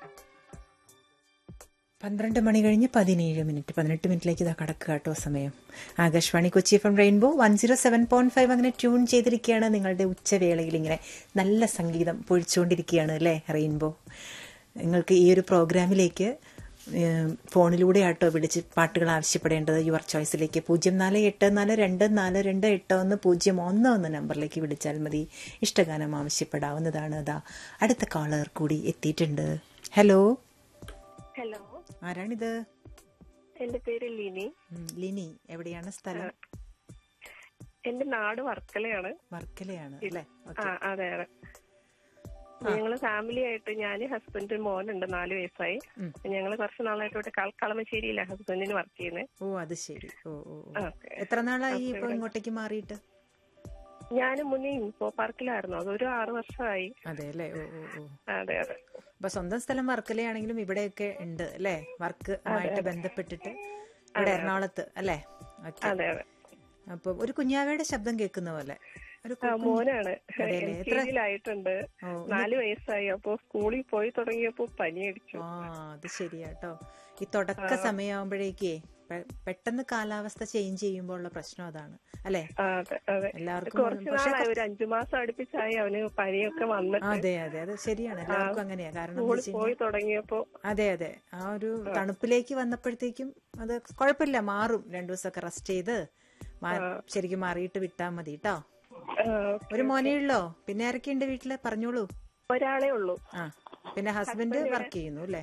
പന്ത്രണ്ട് മണി കഴിഞ്ഞ് പതിനേഴ് മിനിറ്റ് പതിനെട്ട് മിനിറ്റിലേക്ക് ഇതാ കടക്കുക കേട്ടോ സമയം Akashvani Kochi F M rainbow one zero seven point five അങ്ങനെ ട്യൂൺ ചെയ്തിരിക്കുകയാണ് നിങ്ങളുടെ ഉച്ചവേളയിൽ ഇങ്ങനെ നല്ല സംഗീതം പൊഴിച്ചുകൊണ്ടിരിക്കുകയാണ് അല്ലേ റെയിൻബോ നിങ്ങൾക്ക് ഈ ഒരു പ്രോഗ്രാമിലേക്ക് ഏം, ഫോണിലൂടെ ആട്ടോ വിളിച്ച് പാട്ടുകൾ ആവശ്യപ്പെടേണ്ടത് യുവർ ചോയ്സിലേക്ക് പൂജ്യം നാല് എട്ട് നാല് രണ്ട് നാല് രണ്ട് എട്ട് ഒന്ന് പൂജ്യം ഒന്ന് ഒന്ന് നമ്പറിലേക്ക് വിളിച്ചാൽ മതി ഇഷ്ടഗാനം ആവശ്യപ്പെടാവുന്നതാണ് അതാ അടുത്ത കോളർ കൂടി എത്തിയിട്ടുണ്ട് ഹലോ ഹലോ ആരാണിത് എന്റെ പേര് ലിനി ഉം, ലിനി എവിടെയാണ് സ്ഥലം എന്റെ നാട് വർക്കലയാണ് വർക്കലയാണ് അല്ലേ ആ ഓക്കെ അതെ അതെ ഞങ്ങള് ഫാമിലി ആയിട്ട് ഞാന് ഹസ്ബൻഡ് മോനുണ്ട് നാല് വയസ്സായി ഉം. ഞങ്ങള് കുറച്ച് നാളായിട്ട് ഇവിടെ കൾ- കളമശ്ശേരിയിലാണ് ഹസ്ബൻഡിന് വർക്ക് ചെയ്യുന്നത് ഓ അത് ശരി ഓ ഓ ഓ. ഓക്കെ എത്ര നാളായി ഇപ്പൊ ഇങ്ങോട്ടേക്ക് മാറിയിട്ട് ഞാൻ മുന്നേ ഇൻഫോ പാർക്കിലായിരുന്നു അതൊരു ആറ് വർഷമായി അതെ അല്ലേ ഓ ഓ ഓ അതെ അതെ അപ്പൊ സ്വന്തം സ്ഥലം വർക്കലയാണെങ്കിലും ഇവിടെയൊക്കെ ഉണ്ട് അല്ലേ വർക്ക് ആയിട്ട് ബന്ധപ്പെട്ടിട്ട് ഇവിടെ എറണാകുളത്ത് അല്ലേ ഓക്കെ അതെ അതെ അപ്പൊ ഒരു കുഞ്ഞാവയുടെ ശബ്ദം കേൾക്കുന്ന പോലെ ഒരു ആ, കു- മോനാണ് അതെയല്ലേ? എൽ എത്ര- കെ ജിയിലായിട്ടുണ്ട് ഓ, നാല് വയസ്സായി അപ്പൊ സ്കൂളിൽ പോയി തുടങ്ങിയപ്പോ പനി അടിച്ചു ആ അത് ശരിയാട്ടോ ഈ തുടക്ക സമയമാകുമ്പോഴേക്കേ പെ- പെട്ടെന്ന് കാലാവസ്ഥ ചേഞ്ച് ചെയ്യുമ്പോൾ ഉള്ള പ്രശ്നം അതാണ് അല്ലേ ആ, അതെ അതെ എല്ലാവർക്കും കുറച്ച് നാളായി ഒരു അഞ്ചു മാസം അടുപ്പിച്ചായി അവന് പനിയൊക്കെ വന്നിട്ട് അതെ അതെ അത് ശരിയാണ് എല്ലാവർക്കും അങ്ങനെയാ കാരണം എന്താ സ്കൂളിൽ വെച്ച് പോയി തുടങ്ങിയപ്പോ അതെ അതെ ആ ഒരു തണുപ്പിലേക്ക് വന്നപ്പോഴത്തേക്കും അത് കുഴപ്പമില്ല മാറും രണ്ടു ദിവസമൊക്കെ റെസ്റ്റ് ചെയ്ത് മാ- ശരിക്കും മാറിയിട്ട് വിട്ടാ മതി കേട്ടോ ആ, ഒരു മോനേ ഉള്ളോ പിന്നെ ആരൊക്കെയുണ്ട് വീട്ടില് പറഞ്ഞോളൂ ഒരാളേ ഉള്ളൂ ആ പിന്നെ ഹസ്ബൻഡ് വർക്ക് ചെയ്യുന്നു അല്ലേ